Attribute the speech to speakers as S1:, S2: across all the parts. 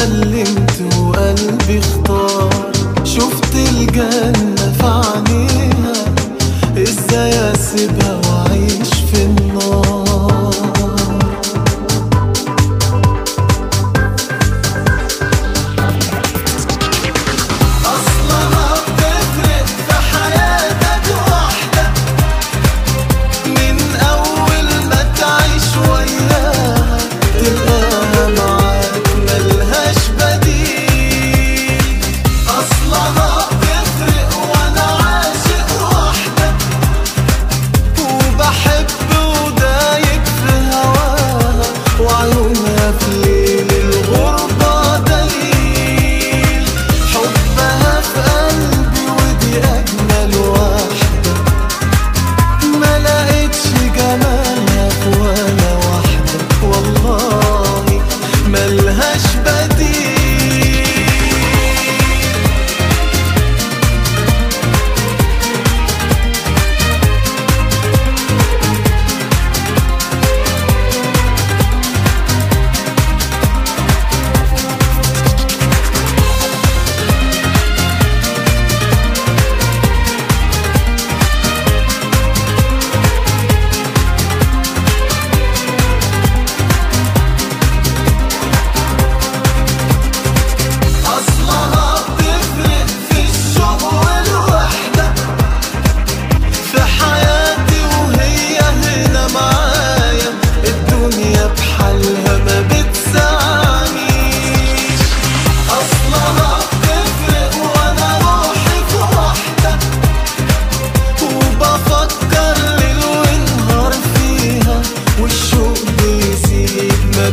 S1: سلمت وقلبي اختار شفت الجنة في عينيها ازاي اسيبها واعيش في النار أصلها بتفرق في حياتك وحدك من أول ما تعيش وياها تلقاها معاك ملهاش بديل أصلها بتفرق وأنا عاشق وحدك وبحب ودايق في هواها وعيونها في ليل الغربة دليل حبها في قلبي ودي أجمل واحدة ما لقيتش جمالها في ولا واحدة والله ملهاش بديل أصلها بتفرق في الشوق والوحدة في حياتي وهي هنا معايا الدنيا بحالها ما بتسعنيش أصلها بتفرق وأنا روحي في وحدة وبفكر ليل ونهار فيها والشوق بيزيد ما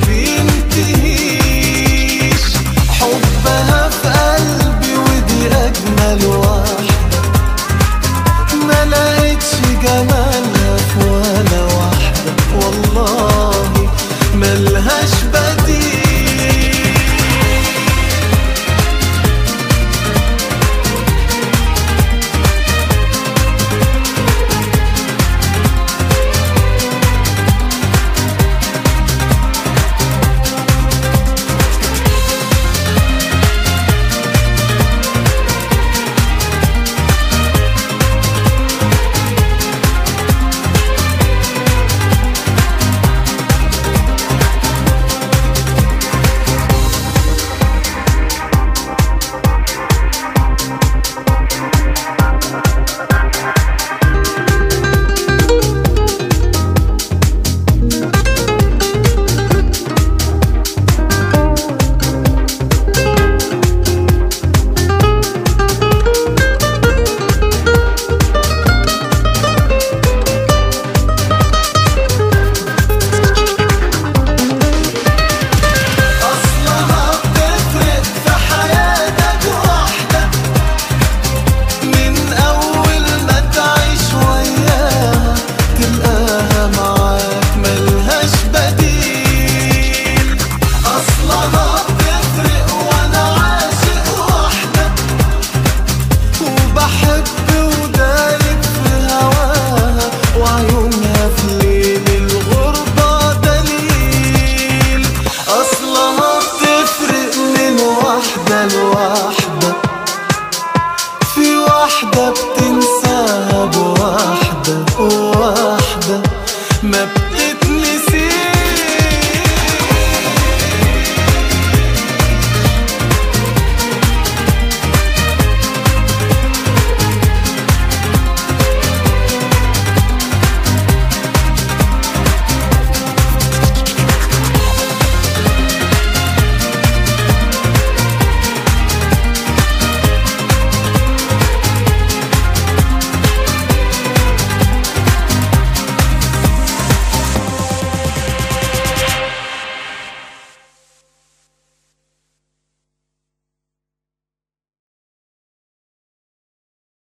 S1: بينتهيش حبها في قلبي ودي أجمل واحدة ما لقيتش جمالها في ولا واحدة والله ملهاش بديل